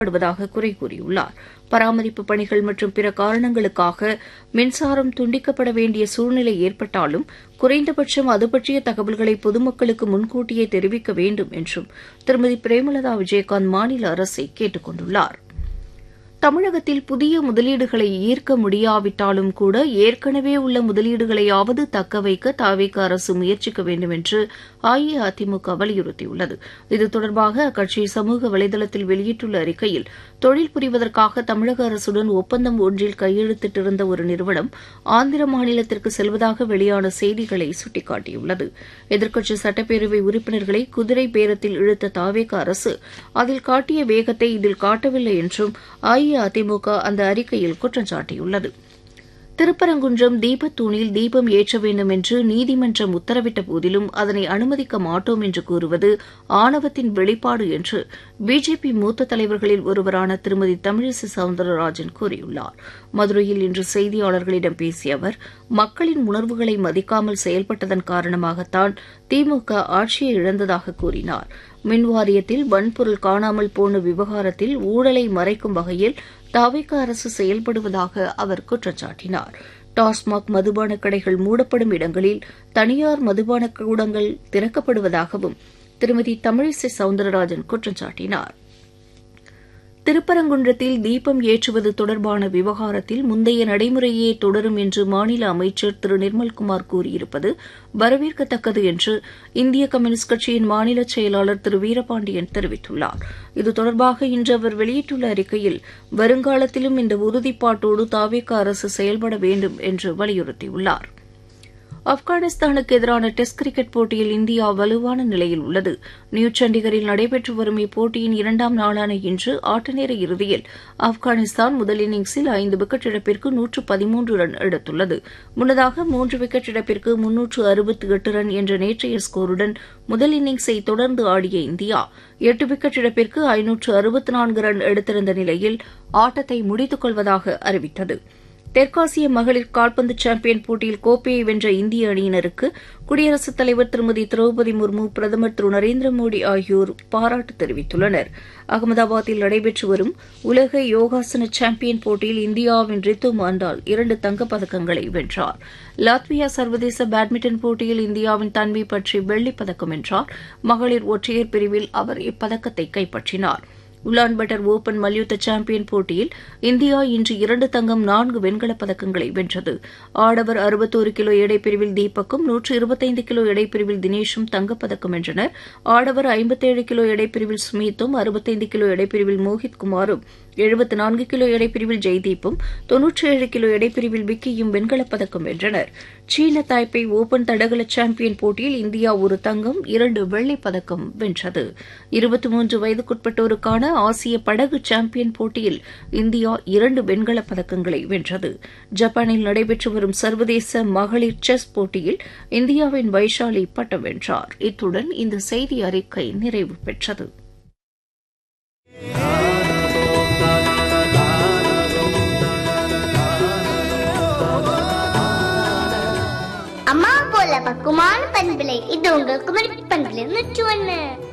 படுவதாக குறை கூறியுள்ளார் பராமரிப்பு பணிகள் மற்றும் பிற காரணங்களுக்காக மின்சாரம் துண்டிக்கப்பட வேண்டிய சூழ்நிலை ஏற்பட்டாலும் குறைந்தபட்சம் அது பற்றிய தகவல்களை பொதுமக்களுக்கு முன்கூட்டியே தெரிவிக்க வேண்டும் என்றும் திருமதி பிரேமலதா விஜயகாந்த் மாநில அரசை கேட்டுக் கொண்டுள்ளார் தமிழகத்தில் புதிய முதலீடுகளை ஈர்க்க முடியாவிட்டாலும் கூட ஏற்கனவே உள்ள முதலீடுகளையாவது தக்க வைக்க தாவேக அரசு முயற்சிக்க வேண்டும் என்று அஇஅதிமுக வலியுறுத்தியுள்ளது இது தொடர்பாக அக்கட்சி சமூக வலைதளத்தில் வெளியிட்டுள்ள அறிக்கையில் தொழில் புரிவதற்காக தமிழக அரசுடன் ஒப்பந்தம் ஒன்றில் கையெழுத்திட்டிருந்த ஒரு நிறுவனம் ஆந்திர மாநிலத்திற்கு செல்வதாக வெளியான செய்திகளை சுட்டிக்காட்டியுள்ளது எதிர்க்கட்சி சட்டப்பேரவை உறுப்பினர்களை குதிரை பேரத்தில் இழுத்த தாவேக அரசு அதில் காட்டிய வேகத்தை இதில் காட்டவில்லை என்றும் அஇஅதிமுக அந்த அறிக்கையில் குற்றம் சாட்டியுள்ளது திருப்பரங்குன்றம் தீபத்தூணில் தீபம் ஏற்ற வேண்டும் என்று நீதிமன்றம் உத்தரவிட்ட போதிலும் அதனை அனுமதிக்க மாட்டோம் என்று கூறுவது ஆணவத்தின் வெளிப்பாடு என்று பிஜேபி மூத்த தலைவர்களில் ஒருவரான திருமதி தமிழிசை சவுந்தரராஜன் கூறியுள்ளார் மதுரையில் இன்று செய்தியாளர்களிடம் பேசிய அவர் மக்களின் உணர்வுகளை மதிக்காமல் செயல்பட்டதன் காரணமாகத்தான் திமுக ஆட்சியை இழந்ததாக கூறினார் மின் வாரியத்தில் வன்பொருள் காணாமல் போன விவகாரத்தில் ஊழலை மறைக்கும் வகையில் தாவேக அரசு செயல்படுவதாக அவர் குற்றம் சாட்டினார் டாஸ்மாக் மதுபான கடைகள் மூடப்படும் இடங்களில் தனியார் மதுபான கூடங்கள் திறக்கப்படுவதாகவும் திருமதி தமிழிசை சவுந்தரராஜன் குற்றம் சாட்டினார் திருப்பரங்குன்றத்தில் தீபம் ஏற்றுவது தொடர்பான விவகாரத்தில் முந்தைய நடைமுறையே தொடரும் என்று மாநில அமைச்சர் திரு நிர்மல்குமார் கூறியிருப்பது வரவேற்கத்தக்கது என்று இந்திய கம்யூனிஸ்ட் கட்சியின் மாநில செயலாளர் திரு வீரபாண்டியன் தெரிவித்துள்ளார் இது தொடர்பாக இன்று அவர் வெளியிட்டுள்ள அறிக்கையில் வருங்காலத்திலும் இந்த உறுதிப்பாட்டோடு தாவேக அரசு செயல்பட வேண்டும் என்று வலியுறுத்தியுள்ளாா் ஆப்கானிஸ்தானுக்கு எதிரான டெஸ்ட் கிரிக்கெட் போட்டியில் இந்தியா வலுவான நிலையில் உள்ளது நியூ சண்டிகரில் நடைபெற்று வரும் இப்போட்டியின் இரண்டாம் நாளான இன்று ஆட்டநேர இறுதியில் ஆப்கானிஸ்தான் முதல் இன்னிங்ஸில் ஐந்து விக்கெட் இழப்பிற்கு நூற்று பதிமூன்று ரன் எடுத்துள்ளது முன்னதாக மூன்று விக்கெட் இழப்பிற்கு முன்னூற்று அறுபத்தி எட்டு ரன் என்ற நேற்றைய ஸ்கோருடன் முதல் இன்னிங்ஸை தொடர்ந்து ஆடிய இந்தியா எட்டு விக்கெட் இழப்பிற்கு ஐநூற்று அறுபத்தி நான்கு ரன் எடுத்திருந்த நிலையில் ஆட்டத்தை முடித்துக் கொள்வதாக அறிவித்தது தெற்காசிய மகளிர் கால்பந்து சாம்பியன் போட்டியில் கோப்பையை வென்ற இந்திய அணியினருக்கு குடியரசுத் தலைவர் திருமதி திரௌபதி முர்மு பிரதமர் திரு நரேந்திர மோடி ஆகியோர் பாராட்டு தெரிவித்துள்ளனர் அகமதாபாத்தில் நடைபெற்று வரும் உலக யோகாசன சாம்பியன் போட்டியில் இந்தியாவின் ரித்து மாண்டால் இரண்டு தங்கப்பதக்கங்களை வென்றார் லாத்வியா சர்வதேச பேட்மிண்டன் போட்டியில் இந்தியாவின் தன்மை பற்றி வெள்ளிப் பதக்கம் வென்றார் மகளிர் ஒற்றையர் பிரிவில் அவர் இப்பதக்கத்தை கைப்பற்றினார் உலான் பட்டர் ஓபன் மல்யுத்த சாம்பியன் போட்டியில் இந்தியா இன்று இரண்டு தங்கம் நான்கு வெண்கலப் பதக்கங்களை வென்றது ஆடவர் அறுபத்தோரு கிலோ எடைப்பிரிவில் தீபக்கும் நூற்று இருபத்தைந்து கிலோ எடைப்பிரிவில் தினேஷும் தங்கப்பதக்கம் வென்றனர் ஆடவர் ஐம்பத்தேழு கிலோ எடைப்பிரிவில் சுமீத்தும் அறுபத்தைந்து கிலோ எடைப்பிரிவில் மோஹித் குமாரும் எழுபத்து நான்கு கிலோ எடைப்பிரிவில் ஜெய்தீப்பும் தொன்னூற்றி ஏழு கிலோ எடைப்பிரிவில் விக்கியும் வெண்கலப் பதக்கம் வென்றனர் சீன தாய்பே ஓபன் தடகள சாம்பியன் போட்டியில் இந்தியா ஒரு தங்கம் இரண்டு வெள்ளிப் பதக்கம் வென்றது இருபத்தி மூன்று வயதுக்குட்பட்டோருக்கான ஆசிய படகு சாம்பியன் போட்டியில் இந்தியா இரண்டு வெண்கலப் பதக்கங்களை வென்றது ஜப்பானில் நடைபெற்று வரும் சர்வதேச மகளிர் செஸ் போட்டியில் இந்தியாவின் வைஷாலி பட்டம் வென்றார் இத்துடன் இந்த செய்தி அறிக்கை நிறைவு பெற்றது அம்மா போல பக்குவமான பண்பிலை இது உங்கள் குமரி பண்பிலை நூற்று ஒண்ணு